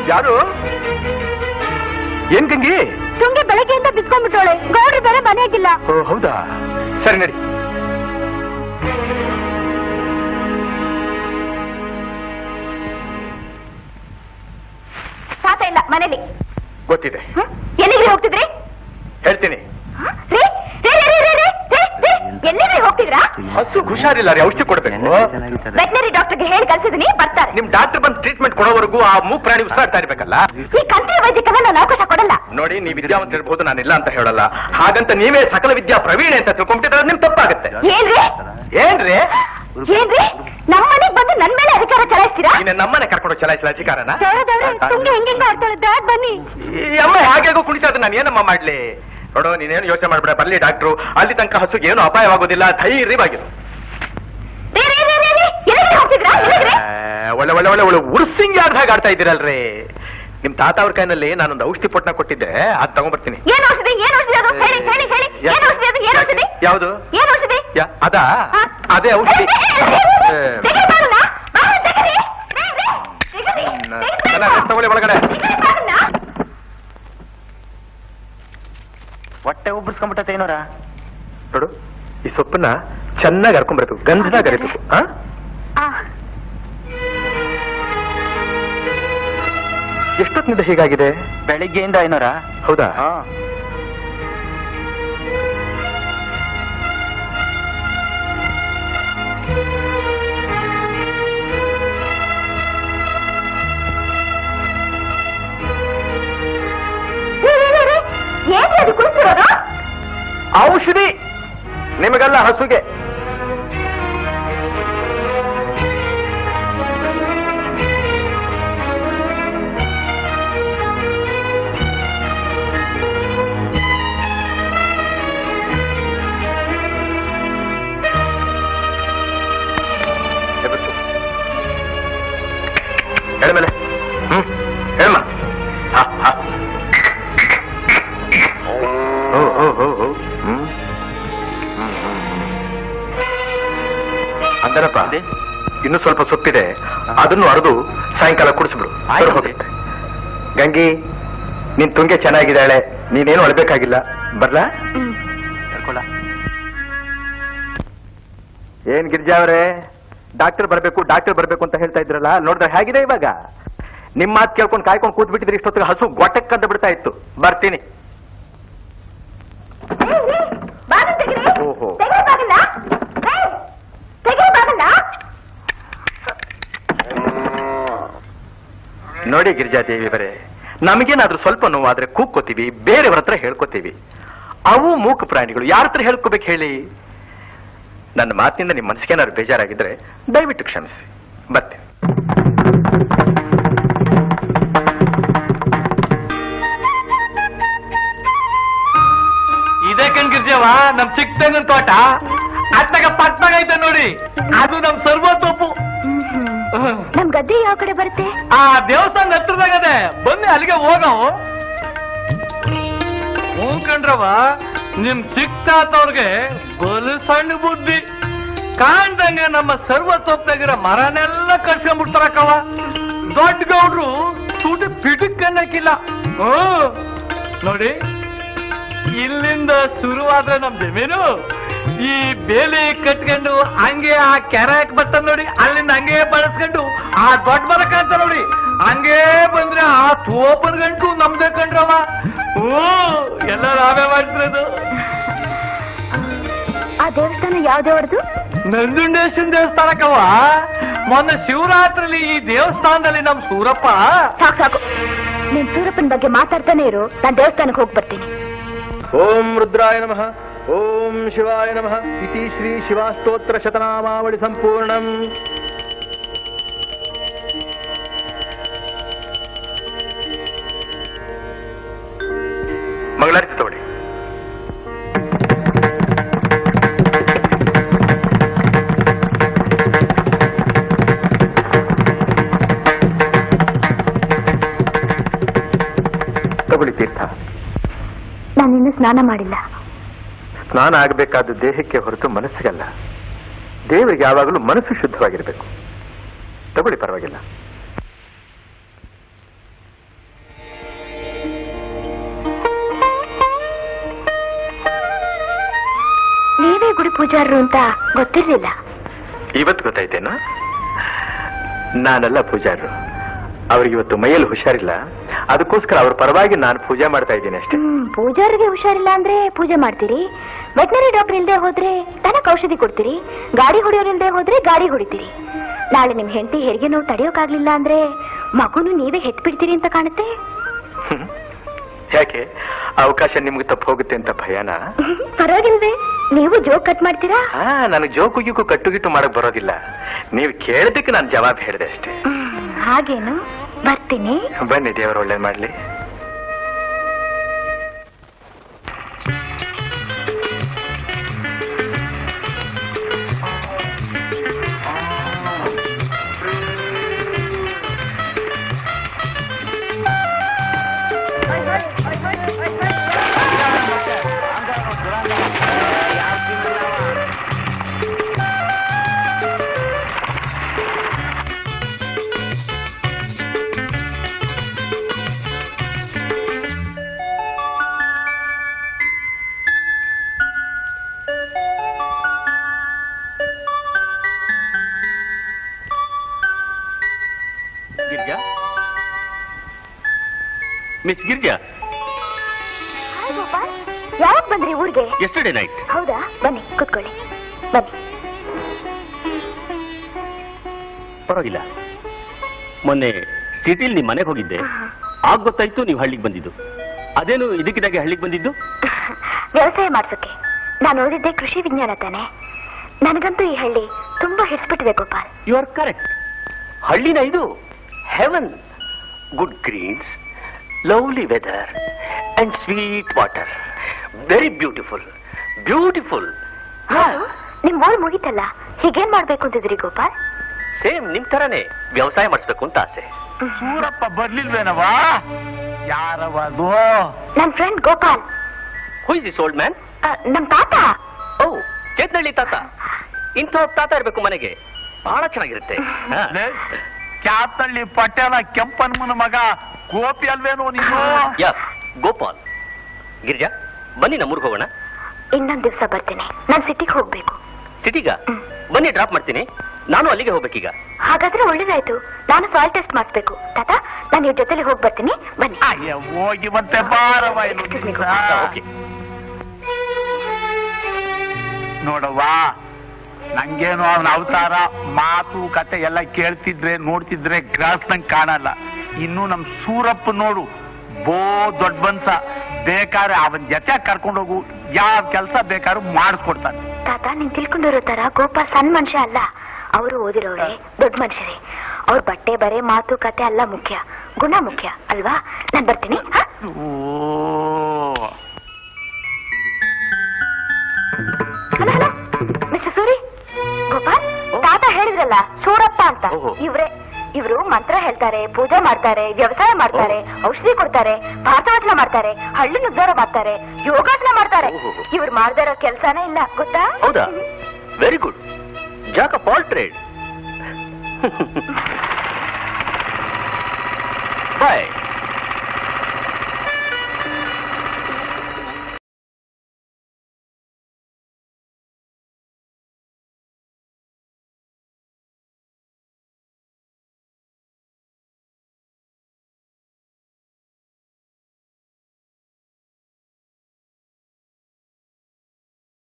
ಯಾರು ಏನ್ ಗಂಗಿ ತುಂಗಿ ಬೆಳಗ್ಗೆಯಿಂದ ಬಿಸ್ಕೊಂಡ್ಬಿಟ್ಟೋಳೆ ಗೌಡ್ರು ಬೇರೆ ಮನೆಯಾಗಿಲ್ಲ ಓ ಹೌದಾ ಸರಿ ನಡಿ ಸಾತ ಇಲ್ಲ ಮನೇಲಿ ಗೊತ್ತಿದೆ ಹ್ಮ್? ಎಲ್ಲಿಗೆ ಹೋಗ್ತಿದ್ರಿ ಹೇಳ್ತೀನಿ ಹ? ರೀ, ರೀ, ರೀ, ರೀ, ರೀ, ರೀ, ರೀ, ಎಲ್ಲಿಗೆ ಹೋಗ್ತಿದ್ರಾ ಹಸು ಹುಷಾರಿಲ್ಲ ರೀ ಔಷಧಿ ಕೊಡ್ಬೇಕು ವೆಟನರಿ ಡಾಕ್ಟರ್ಗೆ ಹೇಳಿ ಕಳ್ಸಿದೀನಿ ಬರ್ತಾರೆ ನಿಮ್ ಡಾಕ್ಟರ್ ಬಂದು ಟ್ರೀಟ್ಮೆಂಟ್ ಕೊಡೋವರೆಗೂ ಆ ಮೂಗ್ ಪ್ರಾಣಿ ಉಸಿರಾಡ್ತಾ ಇರ್ಬೇಕಲ್ಲ ಈ ಕಂತ್ರಿ ವೈದ್ಯಕ್ಕೆಲ್ಲ ನಾನು ಅವಕಾಶ ಕೊಡಲ್ಲ ನೋಡಿ ನೀವು ವಿದ್ಯಾವಂತ ಇರ್ಬೋದು ನಾನಿಲ್ಲ ಅಂತ ಹೇಳಲ್ಲ ಹಾಗಂತ ನೀವೇ ಸಕಲ ವಿದ್ಯಾ ಪ್ರವೀಣೆ ಅಂತ ತಿಳ್ಕೊಂಡ್ಬಿಟ್ಟಿದ್ರೆ ನಿಮ್ ತಪ್ಪಾಗುತ್ತೆ ಏನ್ರಿ ಏನ್ರಿ ಏನ್ರಿ ನಮ್ಮ ಮನೆಗ್ ಬಂದು ನನ್ ಮೇಲೆ ಅಧಿಕಾರ ಚಲಾಯಿಸ್ತೀರಾ ಇನ್ನ ನಮ್ಮನೆ ಕರ್ಕೊಂಡು ಚಲಾಯಿಸಲ ಅಧಿಕಾರನ ದೇವ್ರೇ, ತುಂಗಿ ಹೆಂಗೆಂಗ ಆಡ್ತಾಳೆ ದಾಟ್ ಬನ್ನಿ ಈ ಅಮ್ಮ ಹೇಗೋ ಕುಣಿತಾ ಇದ್ರೆ ನಾನು ಏನಮ್ಮ ಮಾಡ್ಲಿ ನೋಡು ನೀನೇನು ಯೋಚನೆ ಮಾಡ್ಬೇಡ ಬರ್ಲಿ ಡಾಕ್ಟ್ರು ಅಲ್ಲಿ ತನಕ ಹಸುಗೆ ಏನು ಅಪಾಯವಾಗೋದಿಲ್ಲ ಧೈರ್ಯವಾಗಿರು ರೀ, ರೀ, ರೀ, ರೀ, ರೀ, ಎಲ್ಲಿಗೆ ಹೋಗ್ತಿದ್ರಾ ಎಲ್ಲಿಗ್ರಿ ಆ, ಒಳ್ಳೆ ಒಳ್ಳೆ ಒಳ್ಳೆ ಒಳ್ಳೆ ಉರ್ಸಿಂಗ್ ಆಡ್ದಾಗ ಆಡ್ತಾ ಇದ್ದೀರಲ್ರಿ ನಿಮ್ ತಾತ ಅವ್ರ ಕೈನಲ್ಲಿ ನಾನೊಂದು ಔಷಧಿ ಪೊಟ್ನ ಕೊಟ್ಟಿದ್ದೆ ಅದ್ ತಗೊಂಡ್ಬರ್ತೀನಿ ಏನ್ ಔಷಧಿ ಏನ್ ಔಷಧಿ ಅದು ಹೇಳಿ ಹೇಳಿ ಹೇಳಿ ಏನ್ ಔಷಧಿ ಅದು ಏನ್ ಔಷಧಿ ಯಾವುದು ಏನ್ ಔಷಧಿ ಯಾ- ಅದಾ ಹಾ? ಅದೇ ಔಷಧಿ ಏ, ಏ, ಏ, ಏ, ಏ, ತೆಗಿ ಬಾರಲ್ಲ? ಬಾರಲ್ಲ, ತೆಗಿರಿ. ರೀ, ರೀ, ತೆಗಿರಿ, ಹ್ಮ್, ತೆಗಿರಿ ಎಲ್ಲ ಬಾರಲ್ಲ. rest ತಗೊಳ್ಳಿ ಒಳಗಡೆ. ತೆಗಿರಿ ಬಾರಲ್ಲ. ಹೊಟ್ಟೆ ಉಬ್ಬರ್ಸ್ಕೊಂಡ್ಬಿಟ್ಟತೆ ಏನೋರ ನೋಡು ಈ ಸೊಪ್ಪನ್ನ ಚೆನ್ನಾಗಿ ಹರ್ಕೊಂಡ್ಬರ್ಬೇಕು ಗಂಧದಾಗ ಹರಿಬೇಕು ಹಾ ಆ, ಎಷ್ಟೊತ್ತಿನಿಂದ ಹೀಗಾಗಿದೆ ಬೆಳಿಗ್ಗೆಯಿಂದ ಏನೋರ ಹೌದಾ ಹಾ ರೀ, ರೀ, ರೀ, ರೀ, ಏನ್ರಿ ಅದು ಕುಡಿಸಿರೋದು ಔಷಧಿ ನಿಮಗೆಲ್ಲ ಹಸುಗೆ ಎಬ್ಬಿಸು. ಎಳ್ಮೇಲೆ ಹ್ಮ್ ಹೇಳಮ್ಮ ಹಾ ಹಾ ಓ ಓ ಓ ಓ ಹ್ಮ್ ಹ್ಮ್, ಹ್ಮ್, ಹ್ಮ್. ಅಂದನಪ್ಪ ಅದೇ? ಇನ್ನು ಸ್ವಲ್ಪ ಸೊಪ್ಪಿದೆ ಅದನ್ನು ಅರೆದು ಸಾಯಂಕಾಲ ಕುಡಿಸ್ಬಿಡು ಆಯ್ತು. ಸರಿ ಹೋಗುತ್ತೆ ಗಂಗಿ ನಿನ್ ತುಂಗೆ ಚೆನ್ನಾಗಿದ್ದಾಳೆ ನೀನೇನು ಅಳ್ಬೇಕಾಗಿಲ್ಲ ಬರ್ಲಾ ಕರ್ಕೊಳ್ಳ ಏನ್ ಗಿರಿಜಾ ಅವರೇ ಡಾಕ್ಟರ್ ಬರ್ಬೇಕು ಡಾಕ್ಟರ್ ಬರ್ಬೇಕು ಅಂತ ಹೇಳ್ತಾ ಇದ್ರಲ್ಲ ನೋಡಿದ್ರೆ ಹೇಗಿದೆ ಇವಾಗ ನಿಮ್ ಮಾತು ಕೇಳ್ಕೊಂಡು ಕಾಯ್ಕೊಂಡು ಕೂತ್ ಬಿಟ್ಟಿದ್ರೆ ಇಷ್ಟೊತ್ತಿಗೆ ಹಸು ಗೊಟ್ಟಕ್ಕಂತ ಬಿಡ್ತಾ ಇತ್ತು ಬರ್ತೀನಿ ರೀ, ರೀ, ಬಾಗಿಲು ತೆಗೀರಿ. ಓಹೋ. ತೆಗೀರಿ ಬಾಗಿಲ. ರೀ, ತೆಗೀರಿ ಬಾಗಿಲ. ನೋಡಿ ಗಿರಿಜಾದೇವಿ ಬರೇ ನಮಗೇನಾದ್ರೂ ಸ್ವಲ್ಪ ನೋವಾದ್ರೆ ಕೂಕ್ಕೋತೀವಿ ಬೇರೆಯವ್ರ ಹತ್ರ ಹೇಳ್ಕೊತೀವಿ ಅವು ಮೂಕ ಪ್ರಾಣಿಗಳು ಯಾರ ಹತ್ರ ಹೇಳ್ಕೋಬೇಕು ಹೇಳಿ ನನ್ನ ಮಾತಿನಿಂದ ನಿಮ್ಮ ಮನಸ್ಸಿಗೆ ಏನಾದ್ರು ಬೇಜಾರಾಗಿದ್ರೆ ದಯವಿಟ್ಟು ಕ್ಷಮಿಸಿ ಬರ್ತೀನಿ ಇದೇ ಕಣ್ಗಿರ್ಜವ ನಮ್ ಚಿಕ್ಕ ತೆಂಗಿನ ತೋಟ ಅತ್ತಾಗ ಪಟ್ನಾಗ ಐತೆ ನೋಡಿ ಅದು ನಮ್ ಸರ್ವತೋಪು ನಮ್ ಗದ್ದೆ ಯಾವ ಕಡೆ ಬರುತ್ತೆ ಆ ದೇವಸ್ಥಾನ ಹತ್ರದಾಗದೆ ಬನ್ನಿ ಅಲ್ಲಿಗೆ ಹೋಗವು ಹ್ಞೂ ಕಣ್ರವ ನಿಮ್ ಚಿಕ್ಕ ತಾತವ್ರಿಗೆ ಬಲು ಸಣ್ಣ ಬುದ್ಧಿ ಕಾಣ್ದಂಗೆ ನಮ್ಮ ಸರ್ವತೋಪ್ದಾಗಿರೋ ಮರನೆಲ್ಲ ಕಟ್ಸ್ಕೊಂಡ್ಬಿಡ್ತಾರಕ್ಕವ ದೊಡ್ಡ ಗೌಡ್ರು ಸುಡಿ ಪಿಟಿಕ್ ಅನ್ನಕ್ಕಿಲ್ಲ ಹ್ಮ್ ನೋಡಿ ಇಲ್ಲಿಂದ ಶುರುವಾದ್ರೆ ನಮ್ ಜಮೀನು ಈ ಬೇಲಿ ಕಟ್ಕೊಂಡು ಹಂಗೆ ಆ ಕೆರೆಕ್ ಬರ್ತದ ನೋಡಿ ಅಲ್ಲಿಂದ ಹಂಗೆ ಬಳಸ್ಕೊಂಡು ಆ ದೊಡ್ಡ ಮರ ಕಾಣ್ತ ನೋಡಿ ಹಂಗೆ ಬಂದ್ರೆ ಆ ತೋಪನ್ ಗಂಟು ನಮ್ದೇ ಕಂಡ್ರವ ಹ್ಞೂ ಎಲ್ಲ ನಾವೇ ಮಾಡ್ತಿರೋದು ಆ ದೇವಸ್ಥಾನ ಯಾವ ದೇವರದು ನಂಜುಂಡೇಶ್ವರ ದೇವಸ್ಥಾನಕ್ಕವ ಮೊನ್ನೆ ಶಿವರಾತ್ರಿಲಿ ಈ ದೇವಸ್ಥಾನದಲ್ಲಿ ನಮ್ ಸೂರಪ್ಪ ಸಾಕು ಸಾಕು ನೀನ್ ಸೂರಪ್ಪನ ಬಗ್ಗೆ ಮಾತಾಡ್ತಾನೆ ಇರು ನಾನ್ ದೇವಸ್ಥಾನಕ್ಕೆ ಹೋಗಿ ಬರ್ತೀನಿ ಓಂ ರುದ್ರಾಯ ನಮಃ ಓಂ ಶಿವಾಯ ನಮಃ ಇತಿ ಶ್ರೀ ಶಿವಾಸ್ತೋತ್ರ ಶತನಾಮಾವಳಿ ಸಂಪೂರ್ಣಂ ಮಂಗಳಾರತಿ ತಗೊಳ್ಳಿ ತಗೊಳ್ಳಿ ತೀರ್ಥ ನಾನಿನ್ನು ಸ್ನಾನ ಮಾಡಿಲ್ಲ ಸ್ನಾನ ಆಗಬೇಕಾದ ದೇಹಕ್ಕೆ ಹೊರತು ಮನಸ್ಸಿಗಲ್ಲ ದೇವರಿಗೆ ಯಾವಾಗಲೂ ಮನಸ್ಸು ಶುದ್ಧವಾಗಿರಬೇಕು ತಗೊಳ್ಳಿ ಪರವಾಗಿಲ್ಲ ಗುಡಿ ಪೂಜಾರರು ಅಂತ ಗೊತ್ತಿರ್ಲಿಲ್ಲ ಇವತ್ತು ಗೊತ್ತಾಯ್ತೇನು ನಾನಲ್ಲ ಪೂಜಾರರು ಅವ್ರಿಗೆ ಇವತ್ತು ಮೈಯಲ್ಲಿ ಹುಷಾರಿಲ್ಲ ಅದಕ್ಕೋಸ್ಕರ ಅವ್ರ ಪರವಾಗಿ ನಾನು ಪೂಜೆ ಮಾಡ್ತಾ ಇದ್ದೀನಿ ಅಷ್ಟೇ ಹ್ಮ್ ಪೂಜಾರಿಗೆ ಹುಷಾರಿಲ್ಲ ಅಂದ್ರೆ ಪೂಜೆ ಮಾಡ್ತೀರಿ ವೆಟನರಿ ಡಾಕ್ಟರ್ ಇಲ್ದೆ ಹೋದ್ರೆ ದನಕ್ಕೆ ಔಷಧಿ ಕೊಡ್ತೀರಿ ಗಾಡಿ ಹೊಡಿಯೋರ್ ಇಲ್ದೆ ಹೋದ್ರೆ ಗಾಡಿ ಹೊಡಿತೀರಿ ನಾಳೆ ನಿಮ್ ಹೆಂಡತಿ ಹೆರಿಗೆ ನೋವು ತಡೆಯೋಕಾಗ್ಲಿಲ್ಲ ಅಂದ್ರೆ ಮಗುನು ನೀವೇ ಹೆತ್ಬಿಡ್ತೀರಿ ಅಂತ ಕಾಣುತ್ತೆ ಹ್ಮ್. ಯಾಕೆ ಅವಕಾಶ ನಿಮ್ಗೆ ತಪ್ಪು ಹೋಗುತ್ತೆ ಅಂತ ಭಯನಾ ಪರವಾಗಿಲ್ವೇ ನೀವು ಜೋಕ್ ಕಟ್ ಮಾಡ್ತೀರಾ ಹಾ ನನಗೆ ಜೋಕು ಗೀಕು ಕಟ್ಟು ಗಿಟ್ಟು ಮಾಡಕ್ ಬರೋದಿಲ್ಲ ನೀವು ಕೇಳಿದಕ್ಕೆ ನಾನು ಜವಾಬ್ ಹೇಳಿದೆ ಅಷ್ಟೇ ಹ್ಮ್, ಹಾಗೇನು ಬರ್ತೀನಿ ಬನ್ನಿ ದೇವರು ಒಳ್ಳೇದ್ ಮಾಡ್ಲಿ ಗಿರ್ಜಾ ಮಿಸ್ ಗಿರ್ಜಾ ಯಾವಾಗ ಬಂದ್ರಿ ಊರಿಗೆ ಎಸ್ಟರ್ಡೇ ನೈಟ್ ಹೌದಾ ಬನ್ನಿ ಕೂತ್ಕೊಳ್ಳಿ ಬನ್ನಿ ಪರವಾಗಿಲ್ಲ ಮೊನ್ನೆ ಸಿಟಿಲಿ ನಿಮ್ಮ ಮನೆಗೆ ಹೋಗಿದ್ದೆ ಆಗ ಗೊತ್ತಾಯ್ತು ನೀವು ಹಳ್ಳಿಗೆ ಬಂದಿದ್ದು ಅದೇನು ಇದಕ್ಕಿದ್ದಾಗೆ ಹಳ್ಳಿಗೆ ಬಂದಿದ್ದು ವ್ಯವಸಾಯ ಮಾಡ್ಸೋಕೆ ನಾನು ಓದಿದ್ದೆ ಕೃಷಿ ವಿಜ್ಞಾನ ತಾನೆ ನನಗಂತೂ ಈ ಹಳ್ಳಿ ತುಂಬಾ ಹಿಡಿಸ್ಬಿಟ್ಟಿದೆ ಗೋಪಾಲ್ ಯು ಆರ್ ಕರೆಕ್ಟ್ ಹಳ್ಳಿನ ಇದು heaven good greens lovely weather and sweet water very beautiful beautiful ಹೌದು ನಿಮ್ ಓಲ್ ಮುಗಿತಲ್ಲ ಹೀಗೇನ್ ಮಾಡ್ಬೇಕು ಅಂತಿದ್ರಿ ಗೋಪಾಲ್ ಸೇಮ್ ನಿಮ್ ತರನೇ ವ್ಯವಸಾಯ ಮಾಡಿಸ್ಬೇಕು ಅಂತ ಆಸೆ ಸೂರಪ್ಪ ಬರ್ಲಿಲ್ವೇನವಾ ಯಾರವ ಅದು ನನ್ friend Gopal who is this old man ಆ, ನಮ್ ತಾತ ಓ ಚೇತ್ನಳ್ಳಿ ತಾತ ಇಂಥ ಒಬ್ಬ ತಾತ ಇರ್ಬೇಕು ಮನೆಗೆ ಬಹಳ ಚೆನ್ನಾಗಿರುತ್ತೆ ಹಾ. ಕ್ಯಾಪ್ನಳ್ಳಿ ಪಟೇಲ ಕೆಂಪನ್ಮನ ಮಗ ಗೋಪಿ ಅಲ್ವೇನೋ ನೀನು ಯಾ ಗೋಪಾಲ್ ಗಿರಿಜಾ ಬನ್ನಿ ನಮ್ಮೂರ್ಗೆ ಹೋಗೋಣ ಇನ್ನೊಂದ್ ದಿವ್ಸ ಬರ್ತೀನಿ ನಾನ್ ಸಿಟಿಗೆ ಹೋಗ್ಬೇಕು ಸಿಟಿಗ ಹ್ಮ್. ಬನ್ನಿ ಡ್ರಾಪ್ ಮಾಡ್ತೀನಿ ನಾನು ಅಲ್ಲಿಗೆ ಹೋಗ್ಬೇಕೀಗ ಹಾಗಾದ್ರೆ ಒಳ್ಳೇದಾಯ್ತು ನಾನು ಸಾಯಿಲ್ ಟೆಸ್ಟ್ ಮಾಡಿಸ್ಬೇಕು ತಾತ ನಾನು ಇವ್ರ ಜೊತೆಲಿ ಹೋಗಿ ಬರ್ತೀನಿ ಬನ್ನಿ ಅಯ್ಯ ಹೋಗಿ ಮತ್ತೆ ಬಾರವ ಇಲ್ಲಿ Excuse me, ನಿನ್ನ. ಗೋಪಾಲ್. ಓಕೆ ನೋಡವ್ವ ನಂಗೇನು ಅವನ ಅವತಾರ ಮಾತು ಕತೆ ಎಲ್ಲ ಕೇಳ್ತಿದ್ರೆ ನೋಡ್ತಿದ್ರೆ ಗ್ರಾಸ್ನಂಗ್ ಕಾಣಲ್ಲ ಇನ್ನು ನಮ್ ಸೂರಪ್ಪ ನೋಡು ಬೋ ದೊಡ್ಡ ಬನ್ಸ ಬೇಕಾದ್ರೆ ಅವನ್ ಜೊತೆ ಕರ್ಕೊಂಡು ಹೋಗು ಯಾವ ಕೆಲಸ ಬೇಕಾದ್ರೂ ಮಾಡಿಸ್ಕೊಡ್ತಾನೆ ತಾತ ನೀನ್ ತಿಳ್ಕೊಂಡಿರೋ ತರ ಗೋಪಾಲ್ ಸಣ್ಣ ಮನುಷ್ಯ ಅಲ್ಲ ಅವರು ಓದಿರೋರೆ ದೊಡ್ಡ ಮನುಷ್ಯರೇ ಅವ್ರ ಬಟ್ಟೆ ಬರೆ ಮಾತು ಕತೆ ಎಲ್ಲ ಮುಖ್ಯ ಗುಣ ಮುಖ್ಯ ಅಲ್ವಾ ನಾನ್ ಬರ್ತೀನಿ ಹ? Oh hello hello mister Suri Gopal ತಾತ ಹೇಳಿದ್ರಲ್ಲ ಸೂರಪ್ಪ ಅಂತ ಓಹೋ. ಇವ್ರೆ ಇವರು ಮಂತ್ರ ಹೇಳ್ತಾರೆ ಪೂಜೆ ಮಾಡ್ತಾರೆ ವ್ಯವಸಾಯ ಮಾಡ್ತಾರೆ ಔಷಧಿ ಕೊಡ್ತಾರೆ ಭಾರತವಚನ ಮಾಡ್ತಾರೆ ಹಳ್ಳಿ ಉದ್ಧಾರ ಮಾಡ್ತಾರೆ ಯೋಗಾಸನ ಮಾಡ್ತಾರೆ ಓಹೋ. ಇವ್ರು ಮಾಡ್ದೇ ಇರೋ ಕೆಲ್ಸಾನೇ ಇಲ್ಲ ಗೊತ್ತಾ ಹೌದಾ very good jack of all trade bye